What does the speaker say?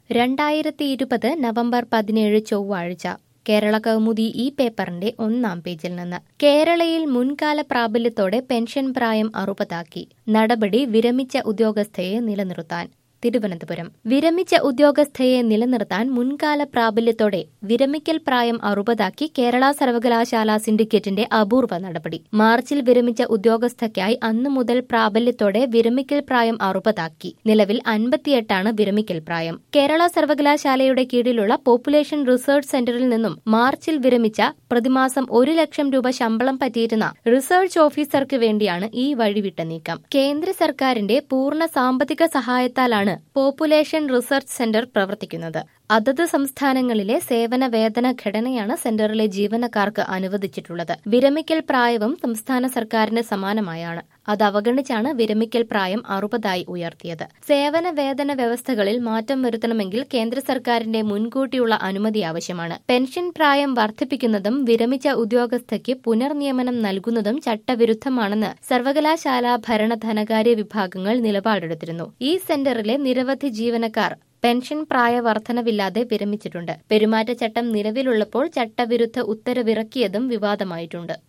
രണ്ടായിരത്തി ഇരുപത് നവംബർ പതിനേഴ് ചൊവ്വാഴ്ച കേരള കൗമുദി ഈ പേപ്പറിന്റെ ഒന്നാം പേജിൽ നിന്ന് കേരളയിൽ മുൻകാല പ്രാബല്യത്തോടെ പെൻഷൻ പ്രായം അറുപതാക്കി നടപടി വിരമിച്ച ഉദ്യോഗസ്ഥയെ നിലനിർത്താൻ തിരുവനന്തപുരം വിരമിച്ച ഉദ്യോഗസ്ഥയെ നിലനിർത്താൻ മുൻകാല പ്രാബല്യത്തോടെ വിരമിക്കൽ പ്രായം അറുപതാക്കി കേരള സർവകലാശാല സിൻഡിക്കേറ്റിന്റെ അപൂർവ നടപടി മാർച്ചിൽ വിരമിച്ച ഉദ്യോഗസ്ഥയ്ക്കായി അന്നു മുതൽ പ്രാബല്യത്തോടെ വിരമിക്കൽ പ്രായം അറുപതാക്കി നിലവിൽ അൻപത്തിയെട്ടാണ് വിരമിക്കൽ പ്രായം കേരള സർവകലാശാലയുടെ കീഴിലുള്ള പോപ്പുലേഷൻ റിസർച്ച് സെന്ററിൽ നിന്നും മാർച്ചിൽ വിരമിച്ച പ്രതിമാസം ഒരു ലക്ഷം രൂപ ശമ്പളം പറ്റിയിരുന്ന റിസർച്ച് ഓഫീസർക്ക് വേണ്ടിയാണ് ഈ വഴിവിട്ട നീക്കം കേന്ദ്ര സർക്കാരിന്റെ പൂർണ്ണ സാമ്പത്തിക സഹായത്താലാണ് പോപ്പുലേഷൻ റിസർച്ച് സെന്റർ പ്രവർത്തിക്കുന്നത് അതത് സംസ്ഥാനങ്ങളിലെ സേവന വേതന ഘടനയാണ് സെന്ററിലെ ജീവനക്കാർക്ക് അനുവദിച്ചിട്ടുള്ളത് വിരമിക്കൽ പ്രായവും സംസ്ഥാന സർക്കാരിന് സമാനമായാണ് അത് അവഗണിച്ചാണ് വിരമിക്കൽ പ്രായം അറുപതായി ഉയർത്തിയത് സേവന വേതന വ്യവസ്ഥകളിൽ മാറ്റം വരുത്തണമെങ്കിൽ കേന്ദ്ര സർക്കാരിന്റെ മുൻകൂട്ടിയുള്ള അനുമതി ആവശ്യമാണ് പെൻഷൻ പ്രായം വർദ്ധിപ്പിക്കുന്നതും വിരമിച്ച ഉദ്യോഗസ്ഥയ്ക്ക് പുനർനിയമനം നൽകുന്നതും ചട്ടവിരുദ്ധമാണെന്ന് സർവകലാശാല ഭരണ ധനകാര്യ വിഭാഗങ്ങൾ നിലപാടെടുത്തിരുന്നു ഈ സെന്ററിലെ നിരവധി ജീവനക്കാർ പെൻഷൻ പ്രായ വർധനവില്ലാതെ വിരമിച്ചിട്ടുണ്ട് പെരുമാറ്റച്ചട്ടം നിലവിലുള്ളപ്പോൾ ചട്ടവിരുദ്ധ ഉത്തരവിറക്കിയതും വിവാദമായിട്ടുണ്ട്